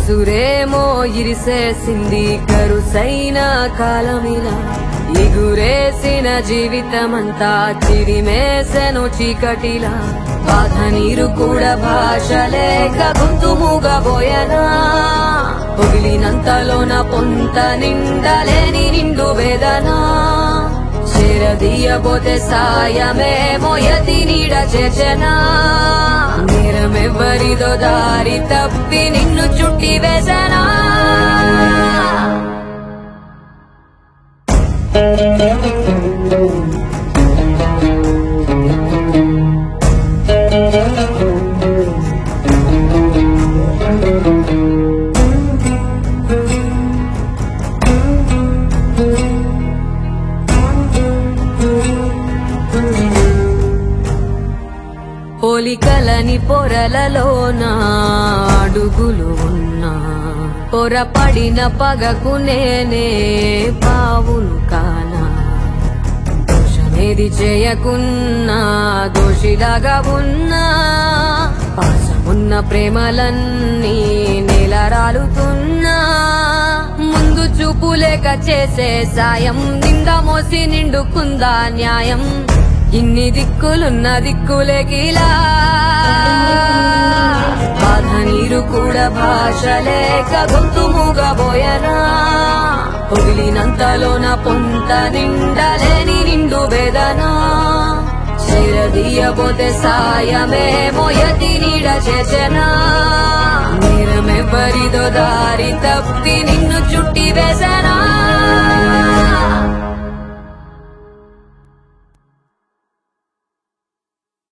ఉసురేమో ఇరిసేసింది కరుసైన కాలమిలా ఎగురేసిన జీవితమంతా చిరిమేసెను చీకటిలా బాధ నీరు కూడా భాష లేక గొంతు మూగబోయనా పొగిలినంతలోన పొంత నిండలేని నిండు వేదనా చేరదీయబోతే సాయమే మోయతి నీడ చేచనా నేరమెవ్వరిదో దారి తప్పి నిన్ను చుట్టి వేసనా పోలికలని పొరలలోన అడుగులు ఉన్నా పొరపడిన పగకు నేనే పావును కానా దోషమేది చేయకున్నా దోషిలాగా ఉన్నా పాసమున్న ప్రేమలన్నీ నెలరాలుతున్నా ముందు చూపు లేక చేసే సాయం నింద మోసి నిండుకుందా న్యాయం ఇన్ని దిక్కులున్న దిక్కులేకిలా బాధ నీరు కూడా భాష లేక గొంతు మూగబోయనా పొగిలినంతలోన పొంత నిండలేని నిండు వేదనా చేరదీయబోతే సాయమే మోయతి నీడ చేచనా నేరమెవ్వరిదో దారి తప్పి నిన్ను చుట్టి వేసనా